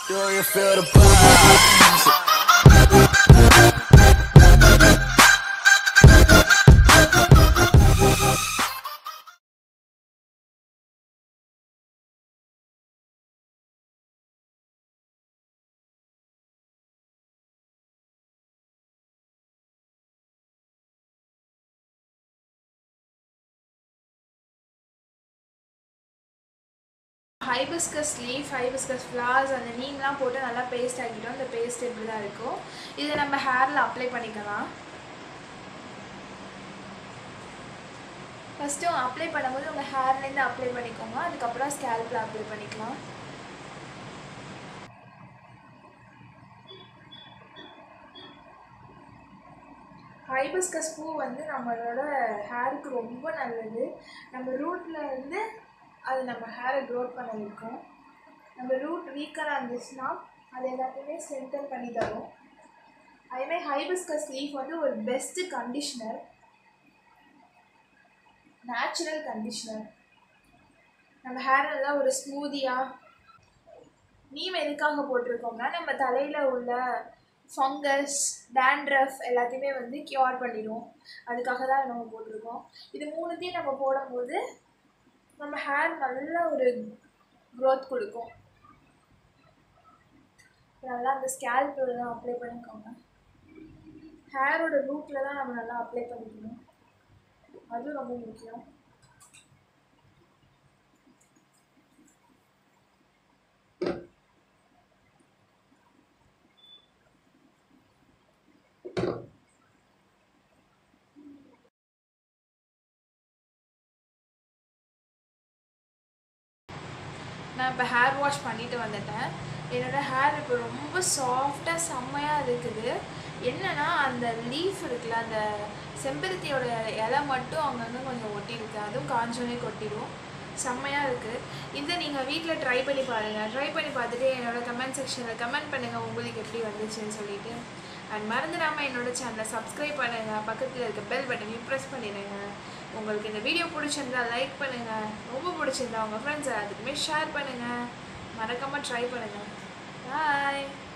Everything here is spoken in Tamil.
Do you feel the vibe? Hibiscus leaf hibiscus flowers அந்த நீம்லாம் போட்டு நல்லா பேஸ்ட் ஆக்கிட்டோம் இந்த பேஸ்ட் இப்படி தான் இருக்கும் இதை நம்ம ஹேரில் அப்ளை பண்ணிக்கலாம் ஃபஸ்ட்டு அப்ளை பண்ணும்போது உங்கள் ஹேர்லேருந்து அப்ளை பண்ணிக்கோங்க அதுக்கப்புறம் ஸ்கேல்பில் அப்ளை பண்ணிக்கலாம் ஹைபிஸ்கஸ் பூ வந்து நம்மளோட ஹேருக்கு ரொம்ப நல்லது நம்ம ரூட்டில் இருந்து அது நம்ம ஹேரை க்ரோத் பண்ண வைக்கும் நம்ம ரூட் வீக்கராக இருந்துச்சுன்னா அது எல்லாத்தையுமே ஸ்ட்ரென்தன் பண்ணி தரும் அதேமாதிரி ஹைபிஸ்கஸ் லீஃப் வந்து ஒரு பெஸ்ட்டு கண்டிஷ்னர் நேச்சுரல் கண்டிஷ்னர் நம்ம ஹேர் நல்லா ஒரு ஸ்மூதியாக நீம் எதுக்காக போட்டிருக்கோம்னா நம்ம தலையில் உள்ள ஃபங்கஸ் டேண்ட்ரஃப் எல்லாத்தையுமே வந்து கியூர் பண்ணிடும் அதுக்காக தான் நம்ம போட்டிருக்கோம் இது மூணுத்தையும் நம்ம போடும்போது நம்ம ஹேர் நல்ல ஒரு க்ரோத் கொடுக்கும் நல்லா அந்த ஸ்கேல்பில் தான் அப்ளை பண்ணிக்கோங்க ஹேரோட ரூட்டில் தான் நம்ம நல்லா அப்ளை பண்ணிக்கணும் அது ரொம்ப முக்கியம் நான் இப்போ ஹேர் வாஷ் பண்ணிட்டு வந்துட்டேன் என்னோடய ஹேர் இப்போ ரொம்ப சாஃப்டாக செம்மையாக இருக்குது என்னன்னா அந்த லீஃப் இருக்குல்ல அந்த செம்பருத்தியோட இலை மட்டும் அங்கங்கே கொஞ்சம் ஒட்டியிருக்கு அதுவும் காஞ்சோனே கொட்டிடும் செம்மையாக இருக்குது இதை நீங்கள் வீட்டில் ட்ரை பண்ணி பாருங்கள் ட்ரை பண்ணி பார்த்துட்டு என்னோட கமெண்ட் செக்ஷனில் கமெண்ட் பண்ணுங்கள் உங்களுக்கு எப்படி வந்துச்சுன்னு சொல்லிட்டு அண்ட் மறந்துடாமல் என்னோட சேனலை சப்ஸ்கிரைப் பண்ணுங்கள் பக்கத்தில் இருக்க பெல் பட்டனையும் ப்ரெஸ் பண்ணிடுங்க உங்களுக்கு இந்த வீடியோ பிடிச்சிருந்தா லைக் பண்ணுங்கள் ரொம்ப பிடிச்சிருந்தா உங்கள் ஃப்ரெண்ட்ஸ் அதுக்குமே ஷேர் பண்ணுங்கள் மறக்காமல் ட்ரை பண்ணுங்கள் பாய்